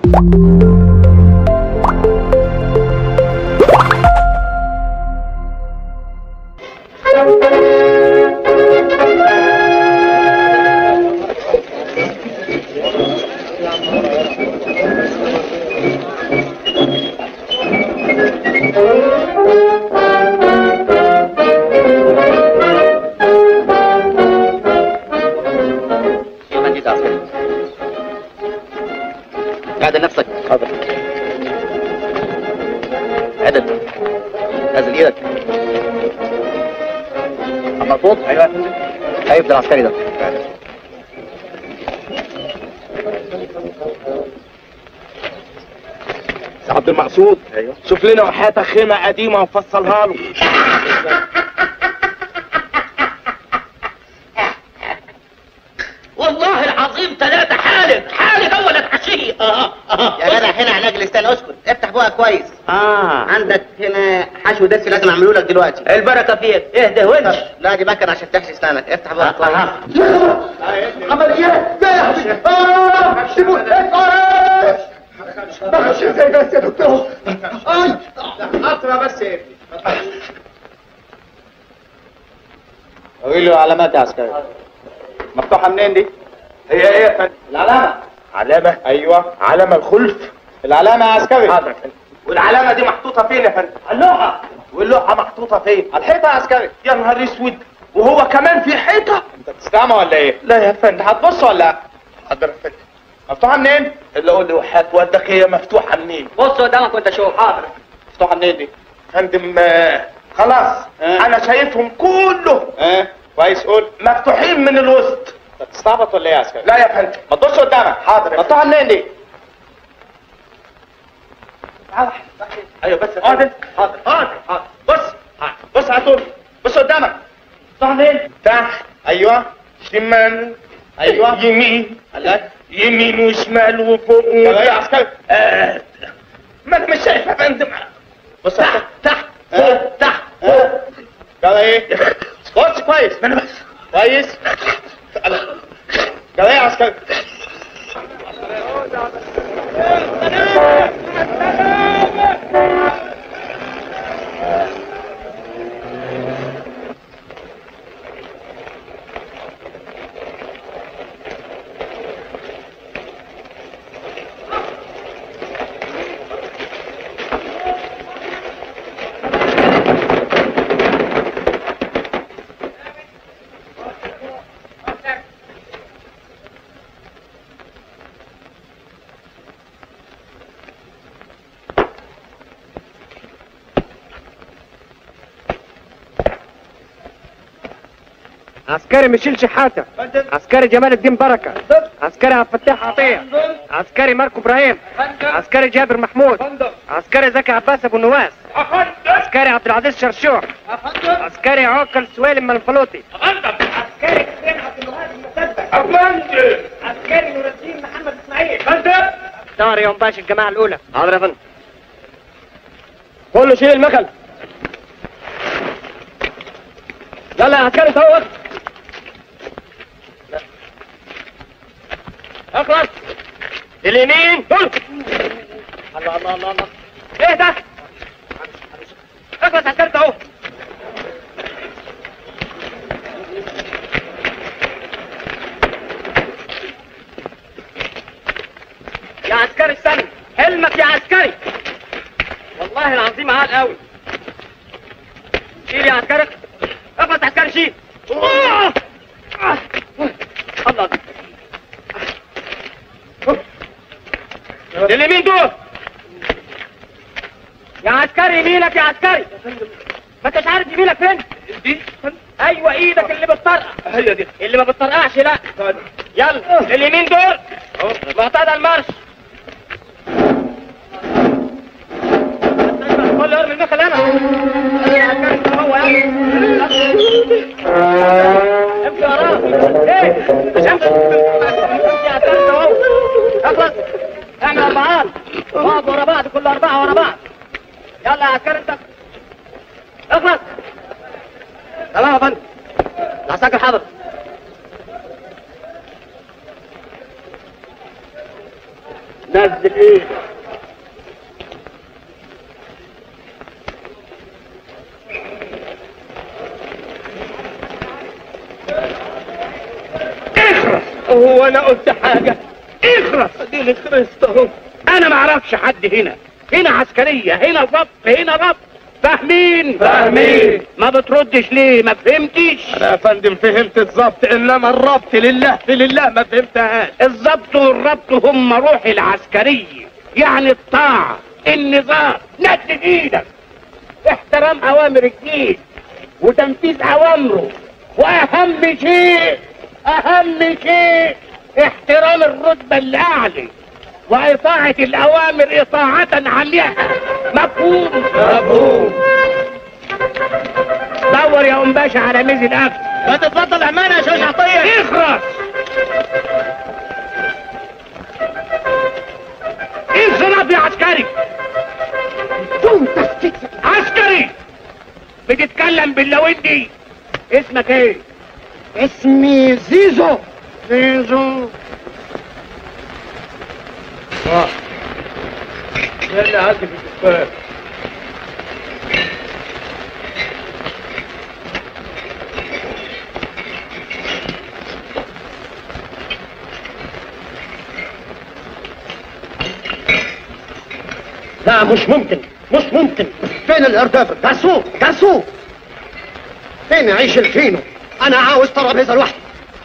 يلا جيت عسكري اعدل نفسك حاضر عدل نزل ايدك مظبوط ايوه يا فندم هيفضل العسكري ده عبد المقصود ايوه شوف لنا وحياتك خيمه قديمه وفصلها له والله العظيم ثلاثة حالك حالك أول تحشيه اه اه يا جدع هنا عناج الاستنى اسكت افتح بقى كويس اه عندك هنا حشو دس لازم اعمله لك دلوقتي البركة فيك اهدى ونش لا دي مكنه عشان تحشي اسنانك افتح بقى كويس عمليات لا يا حبيبي اه سيبوا بخش ازاي بس يا دكتور اي قطره بس يا ابني قول له علامات يا عسكري مفتوحه منين دي هي ايه يا فندم العلامه علامه ايوه علامه الخلف العلامه يا عسكري حاضر يا فندم والعلامه دي محطوطه فين يا فندم اللوحة واللوحه محطوطه فين على الحيطه يا عسكري يا نهار اسود وهو كمان في حيطه انت بتستعمى ولا ايه لا يا فندم هتبص ولا لا حاضر يا فندم مفتوحه منين اللي اقول لي وحياه والدك هي مفتوحه منين بص قدامك وانت شوف حاضر مفتوحه منين دي فندم آه، خلاص آه. انا شايفهم كله اه كويس قول مفتوحين من الوسط انت بتستعبط ولا ايه يا عسكري لا يا فندم ما تبص قدامك حاضر يا مفتوحه منين دي ايوه بس حاضر حاضر حاضر حاضر بص بص على طول بص قدامك مفتوحه منين تحت ايوه شمال ايوه يمين الله يمين وشمال وفوق طب ايه يا وتحت عسكري آه، ما انا مش شايف يا فندم بص يا تحت عسكري تحت آه. فوق تحت آه. فوق كده ايه بص كويس ما انا بس كويس كده ايه يا عسكري عسكري ميشيل شحاته عسكري جمال الدين بركه عسكري عبد الفتاح عطيه عسكري ماركو ابراهيم عسكري جابر محمود عسكري زكي عباس ابو نواس عسكري عبد العزيز شرشوح عسكري عوكل سويلم منفلوطي عسكري حسين عبد الوهاب المسدد عسكري نور الدين محمد اسماعيل دار يوم باشا الجماعه الاولى حاضر يا فندم كله شيل المكن يلا يا عسكري صوت اخلص اليمين دول الله الله الله الله ايه ده اخلص عسكري اهو يا عسكري استنى حلمك يا عسكري والله العظيم عال قوي شيل يا عسكري اخلص عسكري شيل آه! آه! الله اليمين دول يا عسكري يمينك يا عسكري ما انتش عارف يمينك فين دي ايوه ايدك اللي بتطرقع هي دي اللي ما بتطرقعش لا يلا اليمين دول معتاد المارش كل ارمي المخل انا يا عسكري انت هو يلا امشي وراه ايه مش امشي امشي يا عسكري انت هو اخلص اعمل اربعات اقعد ورا بعض كل اربعه ورا بعض يلا يا عسكري انت اخلص تمام يا فندم العساكر حاضر نزل ايدك اخرس هو انا قلت حاجة اخرس اديني خرست اهو انا ما اعرفش حد هنا هنا عسكرية هنا ضبط هنا ضبط فاهمين فاهمين. ما بتردش ليه ما فهمتش انا يا فندم فهمت الظبط انما الربط لله في لله ما فهمتهاش الضبط والربط هم روح العسكرية يعني الطاعة النظام نزل ايدك احترام اوامر الجيش وتنفيذ اوامره واهم شيء اهم شيء احترام الرتبة الاعلى واطاعة الاوامر اطاعة عمياء مفهوم مفهوم دور يا ام باشا على ميز الاكل ما تتفضل امانه يا شاش عطيه اخرس انصراف يا عسكري عسكري بتتكلم باللوندي اسمك ايه اسمي زيزو زيزو ده اللي عندي في الدكان لا مش ممكن مش ممكن فين الارداب جرسون جرسون فين يعيش الفينو انا عاوز ترابيزه لوحدي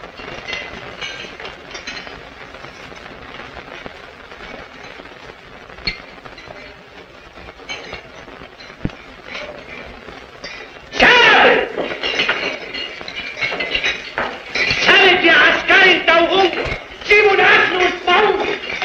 ثابت ثابت يا عسكري انت وهو سيبوا الاكل واسمعوا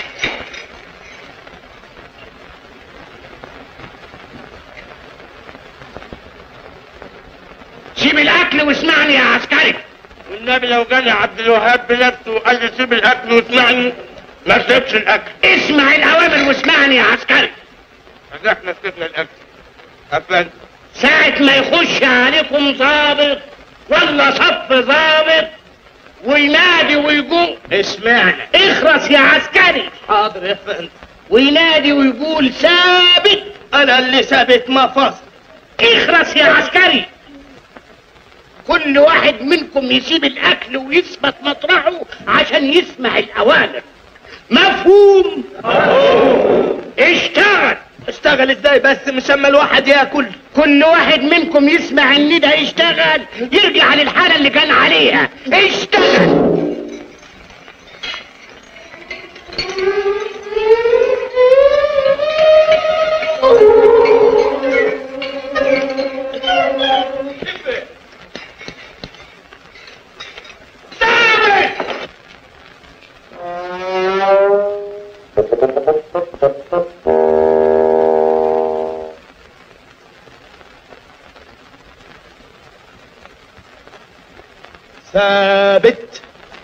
سيب الاكل واسمعني يا عسكري والنبي لو جالي عبد الوهاب بنفسه وقال لي سيب الاكل واسمعني ما سيبش الاكل اسمع الاوامر واسمعني يا عسكري بس احنا سيبنا الاكل افندم ساعة ما يخش عليكم ضابط ولا صف ضابط وينادي ويقول اسمعنا اخرس يا عسكري حاضر يا فندم وينادي ويقول ثابت انا اللي ثابت ما فاصل اخرس يا عسكري كل واحد منكم يسيب الاكل ويثبت مطرحه عشان يسمع الاوامر مفهوم اشتغل اشتغل ازاي بس مش اما الواحد ياكل كل واحد منكم يسمع ان ده يشتغل يرجع للحالة اللي كان عليها اشتغل ثابت ثابت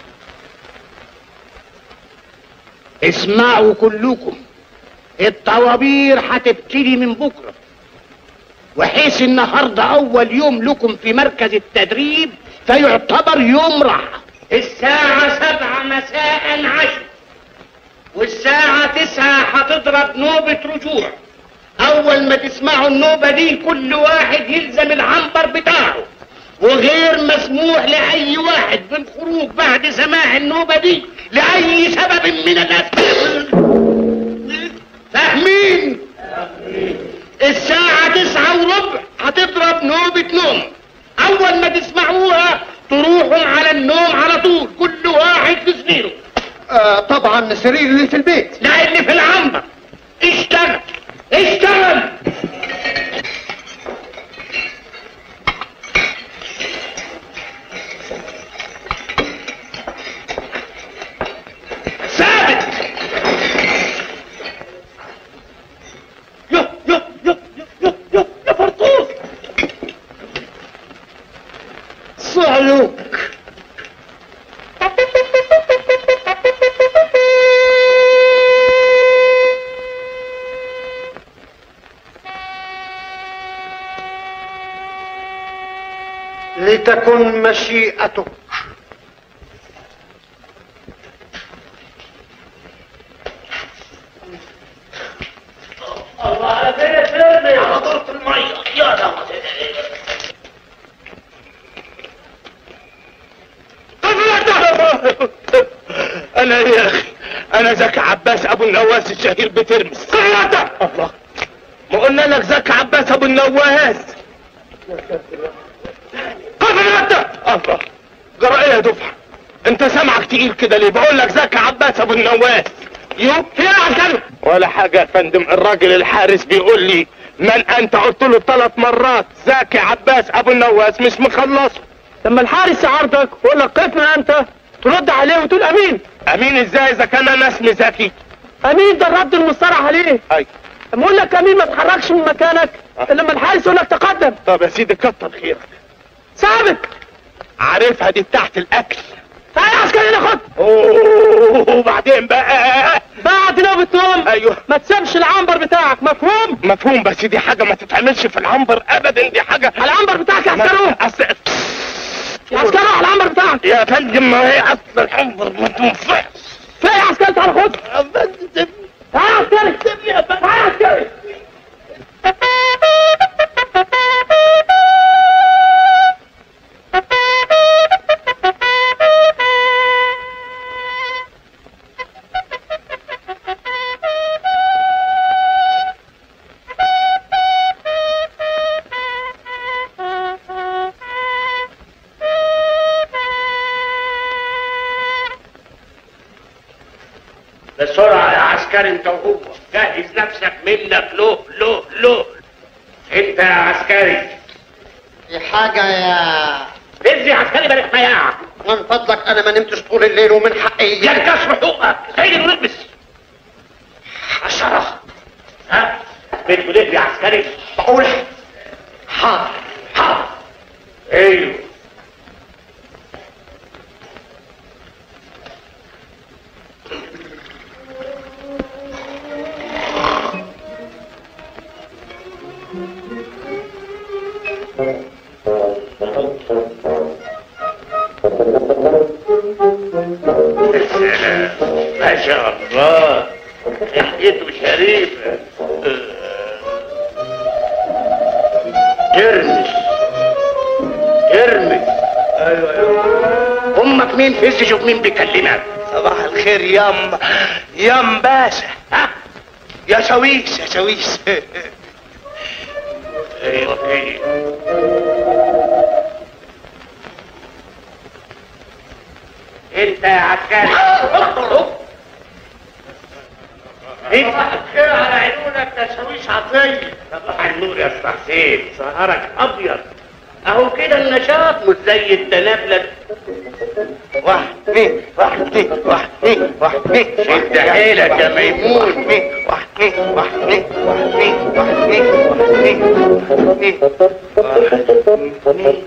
اسمعوا كلكم الطوابير هتبتدي من بكرة وحيث النهاردة أول يوم لكم في مركز التدريب فيعتبر يوم راحة الساعة سبعة مساء عشر والساعة تسعة هتضرب نوبة رجوع أول ما تسمعوا النوبة دي كل واحد يلزم العنبر بتاعه وغير مسموح لأي واحد بالخروج بعد سماع النوبة دي لأي سبب من الأسباب فاهمين؟ الساعة تسعة وربع هتضرب نوبة نوم أول ما تسمعوها تروحوا على النوم على طول كل واحد في سريره آه طبعا السرير اللي في البيت لا اللي في العنبر اشتغل اشتغل ثابت يو يو يو يو يو يو يا فرطوس صعلوك لتكن مشيئتك انا زكي عباس ابو النواس الشهير بترمس قيادة الله ما قلنا لك زكي عباس ابو النواس قيادة الله جرى ايه يا دفعة انت سامعك تقيل كده ليه بقول لك زكي عباس ابو النواس يو هي عشان ولا حاجة يا فندم الراجل الحارس بيقول لي من انت قلت له ثلاث مرات زكي عباس ابو النواس مش مخلصه لما الحارس يعارضك ويقول لك قف من انت ترد عليه وتقول امين امين ازاي اذا كان انا اسمي زكي امين ده الرد المصطلح عليه اي لما اقول لك امين ما تتحركش من مكانك الا لما الحارس يقول لك تقدم طب يا سيدي كتر خيرك سابق عارفها دي بتاعت الاكل تعالى يا عسكري ناخد اوه وبعدين بقى بعد نوبة نوم ايوه ما تسيبش العنبر بتاعك مفهوم مفهوم بس دي حاجه ما تتعملش في العنبر ابدا دي حاجه العنبر بتاعك يا عسكري ما- أصل... يا عسكري على العنبر بتاعك يا فندم ما هي اصل العنبر ما تنفعش فين يا عسكري تعالى خد تعالى يا عسكري تعالى يا عسكري بسرعة يا عسكري انت وهو جهز نفسك منك له له له انت يا عسكري في حاجة يا فز يا عسكري بلاش مياع من فضلك انا ما نمتش طول الليل ومن حقي ينكسر حقوقك سيد ونلبس حشرة ها بتقول ايه يا عسكري بقول حاضر حاضر ايوه ما شاء الله لحيته شريفة ترمس ترمس ايوه ايوه امك مين فز شوف مين بيكلمك صباح الخير يام يام باشا ها يا شويش يا شويش ايوه ايوه انت يا عسكري انت خير على عيونك تشويش عطيه صباح النور يا استاذ حسين سهرك ابيض اهو كده النشاط مش زي التنابلة واحد اثنين واحد اثنين واحد اثنين واحد اثنين شد حيلك يا ميمون واحد اثنين واحد اثنين واحد اثنين واحد اثنين واحد اثنين واحد اثنين واحد اثنين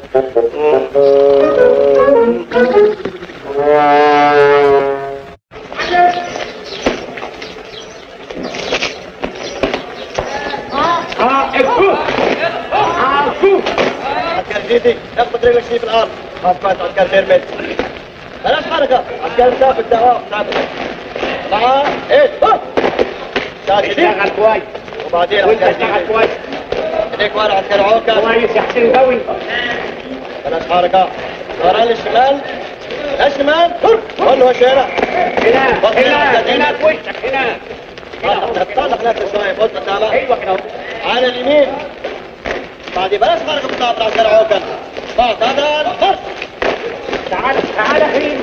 عسكر جديدي اخبط رجلك شي في الارض خاف مات عسكر ترمس بلاش حركة عسكر ثابت دوام ثابت تعال ايه هوب. شاد جديد اشتغل كويس وبعدين وانت عسكر اشتغل جديد كويس ايديك ورا عسكر عوكل كويس يا حسين قوي بلاش حركة ورا للشمال الشمال كله الشارع هنا بص هنا هنا. هنا في وشك هنا طلع نفسك شوية بص قدامك ايوه كده اهو. على اليمين بعدين بلاش حركة بتاعت عسكر عوكل بعد هذا خش تعال تعال حين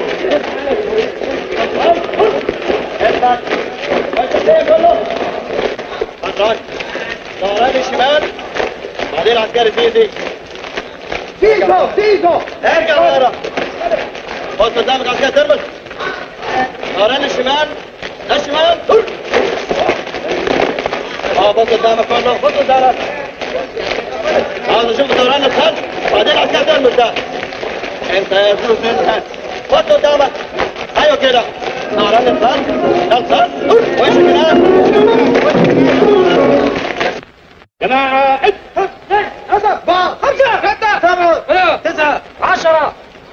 خرج ظهران الشمال بعدين عسكري زيزي زيزو زيزو ارجع ورا بص قدامك عسكري تربط ظهران الشمال الشمال اه بص قدامك كله بص قدامك عاوز اشوف ظهران الخلف بعدين عسكري تربط ده انت يا فلوس انت بص قدامك ايوه كده ظهران الخلف الخلف وش هناك جماعة تسعة عشرة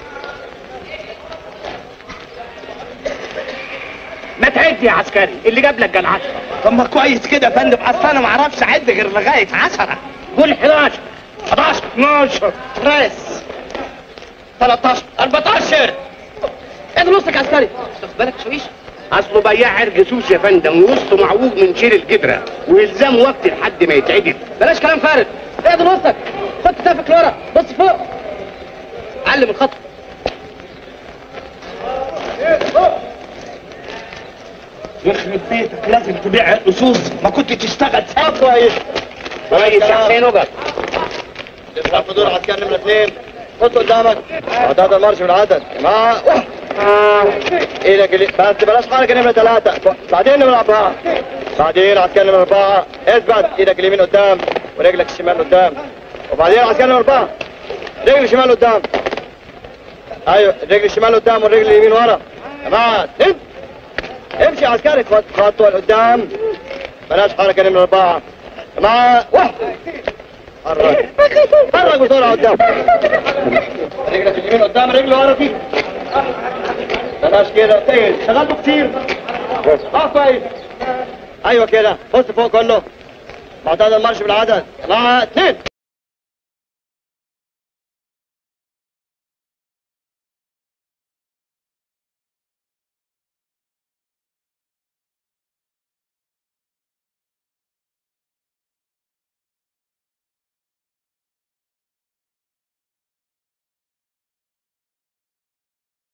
ما تعد يا عسكري اللي جاب لك كان 10 طب ما كويس كده يا فندم اصل انا ما اعرفش اعد غير لغايه 10 قول 11 11 12 ريس 13 14 ادي نصك عسكري خد بالك شويش اصله بياع عرق سوس يا فندم ووسطه معوج من شيل الجدره ويلزم وقت لحد ما يتعدل بلاش كلام فارغ اقدر وسطك خد كتافك لورا بص فوق علم الخط يخرب بيتك لازم تبيع الاسوس ما كنت تشتغل سوا كويس كويس يا حسين اقعد افتح في دور عسكري نمرة اثنين خد قدامك عداد المارش بالعدد مع ايدك اللي بس بلاش حركة نمرة ثلاثة بعدين نمرة أربعة بعدين عسكري نمرة أربعة اثبت ايدك اليمين قدام ورجلك الشمال قدام وبعدين عسكري نمرة أربعة رجل الشمال قدام ايوه الرجل الشمال قدام والرجل اليمين ورا جماعة اثنين امشي عسكري خط خطوة لقدام بلاش حركة نمرة أربعة جماعة واحد حرك حرك بسرعة قدام رجلك اليمين قدام رجل ورا فيك بلاش كده تقل شغلته كتير اه كويس ايوه كده بص فوق كله معتاد المارش بالعدد مع اثنين